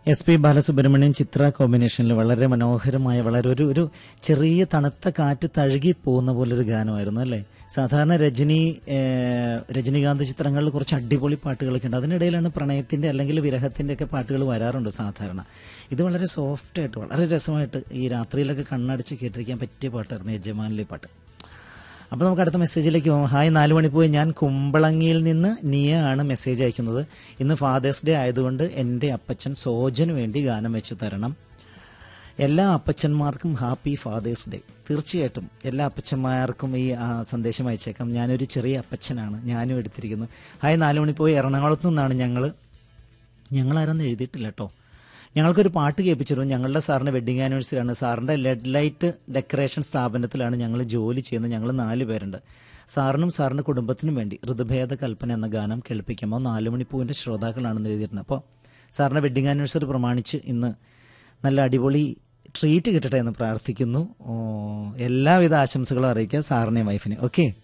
S P Balasubrahmanyam ചിത്ര കോമ്പിനേഷനിൽ വളരെ മനോഹരമായ വളരെ ഒരു ഒരു ചെറിയ തണുത്ത കാറ്റ് തഴുകി പോകുന്ന പോലൊരു ഗാനമായിരുന്നു അല്ലേ സാധാരണ രജനി ഏഹ്, രജനീകാന്ത് ചിത്രങ്ങളിൽ കുറച്ച് അടിപൊളി പാട്ടുകളൊക്കെ ഉണ്ട് അതിനിടയിലാണ് പ്രണയത്തിന്റെ അല്ലെങ്കിൽ വിരഹത്തിന്റെ ഒക്കെ പാട്ടുകൾ വരാറുണ്ട് സാധാരണ ഇത് വളരെ സോഫ്റ്റ് ആയിട്ട് വളരെ രസമായിട്ട് ഈ രാത്രിയിലൊക്കെ കണ്ണടച്ച് കേട്ടിരിക്കാൻ പറ്റിയ പാട്ടായിരുന്നു യജമാനിലെ പാട്ട് അപ്പോൾ നമുക്ക് അടുത്ത മെസ്സേജിലേക്ക് പോകാം ഹായ് നാല് മണി പോയി ഞാൻ കുമ്പളങ്ങിയിൽ നിന്ന് നിയ ആണ് മെസ്സേജ് അയക്കുന്നത് ഇന്ന് ഫാദേഴ്സ് ഡേ ആയതുകൊണ്ട് എൻ്റെ അപ്പച്ചൻ സോജന് വേണ്ടി ഗാനം വെച്ച് തരണം എല്ലാ അപ്പച്ചന്മാർക്കും ഹാപ്പി ഫാദേഴ്സ് ഡേ തീർച്ചയായിട്ടും എല്ലാ അപ്പച്ചന്മാർക്കും ഈ ആ, സന്ദേശം അയച്ചേക്കാം ഞാനൊരു ചെറിയ അപ്പച്ചനാണ് ഞാനും എടുത്തിരിക്കുന്നു ഹായ് നാല് മണി പോയി എറണാകുളത്ത് നിന്നാണ് ഞങ്ങൾ ഞങ്ങളാരെന്ന് എഴുതിയിട്ടില്ല കേട്ടോ ഞങ്ങൾക്കൊരു പാട്ട് കേൾപ്പിച്ചിരുന്നു ഞങ്ങളുടെ സാറിന്റെ വെഡിങ് ആനിവേഴ്സറി ആണ് സാറിന്റെ ലെഡ് ലൈറ്റ് ഡെക്കറേഷൻ സ്ഥാപനത്തിലാണ് ഞങ്ങൾ ജോലി ചെയ്യുന്നത് ഞങ്ങൾ നാല് പേരുണ്ട് സാറിനും സാറിന്റെ കുടുംബത്തിനും വേണ്ടി ഋതുഭേദ കൽപ്പന എന്ന ഗാനം കേൾപ്പിക്കുമ്പോൾ നാല് മണിപ്പൂവിന്റെ ശ്രോതാക്കളാണെന്ന് എഴുതിയിട്ടുണ്ട് അപ്പോൾ സാറിന്റെ വെഡിങ് ആനിവേഴ്സറി പ്രമാണിച്ച് ഇന്ന് നല്ല അടിപൊളി ട്രീറ്റ് കിട്ടട്ടെ എന്ന് പ്രാർത്ഥിക്കുന്നു ഓ, എല്ലാവിധ ആശംസകളും അറിയിക്കുക സാറിനെയും വൈഫിനെ ഓക്കെ